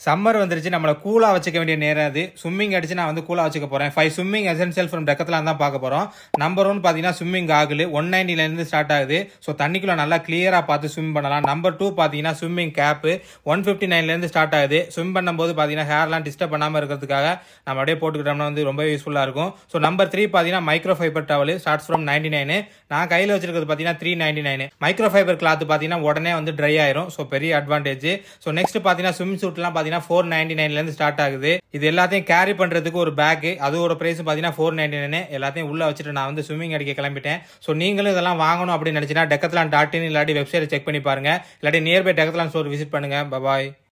summer வந்துருச்சு நம்மளை கூலாக வச்சுக்க வேண்டிய நேரம் அது ஸ்விம்மிங் அடிச்சு நான் வந்து கூலாக வச்சுக்க போகிறேன் ஃபைவ் ஸ்விம்மிங் எசென்சியல் ஃப்ரம் டெக்கத்தில் தான் பார்க்க போகிறோம் நம்பர் ஒன் பார்த்தீங்கன்னா ஸ்விம்மிங் ஆகுது ஒன் நைன்டிலேருந்து ஸ்டார்ட் ஆகுது ஸோ தண்ணிக்குள்ள நல்லா கிளியராக பார்த்து ஸ்விம் பண்ணலாம் நம்பர் டூ பார்த்தீங்கன்னா ஸ்விம்மிங் கேப்பு ஒன் ஃபிஃப்டி நைன்லேருந்து ஸ்டார்ட் ஆகுது ஸ்விம் பண்ணும்போது பார்த்தீங்கன்னா ஹேர்லாம் டிஸ்டர்ப் பண்ணாமல் இருக்கிறதுக்காக நம்ம அப்படியே போட்டுக்கிட்டோம்னா வந்து ரொம்ப யூஸ்ஃபுல்லாக இருக்கும் ஸோ நம்பர் த்ரீ பார்த்தீங்கன்னா micro fibre towel starts from ninety nine நான் கையில் வச்சிருக்கிறது பார்த்தீங்கன்னா three ninety nine micro fibre cloth பார்த்தீங்கன்னா உடனே வந்து ட்ரை ஆயிரும் ஸோ பெரிய அட்வான்டேஜ் ஸோ நெக்ஸ்ட் பார்த்தீங்கன்னா ஸ்விம் சூட்லாம் பார்த்தீங்கன்னா ஃபோர் நைன்டி நைன்லேருந்து ஸ்டார்ட் ஆகுது இது எல்லாத்தையும் கேரி பண்ணுறதுக்கு ஒரு பேக் அதோட ப்ரைஸ் பார்த்தீங்கன்னா ஃபோர் நைன்டி நைன் எல்லாத்தையும் உள்ள வச்சுட்டு நான் வந்து ஸ்விம்மிங் அடிக்க கிளம்பிட்டேன் ஸோ நீங்களும் இதெல்லாம் வாங்கணும் அப்படின்னு நினச்சினா டெக்கத்லான் டாட் இன் இல்லாட்டி வெப்சைட் செக் பண்ணி பாருங்க இல்லாட்டி நியர்பை டெக்கத்லான் ஸ்டோர் விசிட் பண்ணுங்க பபாய்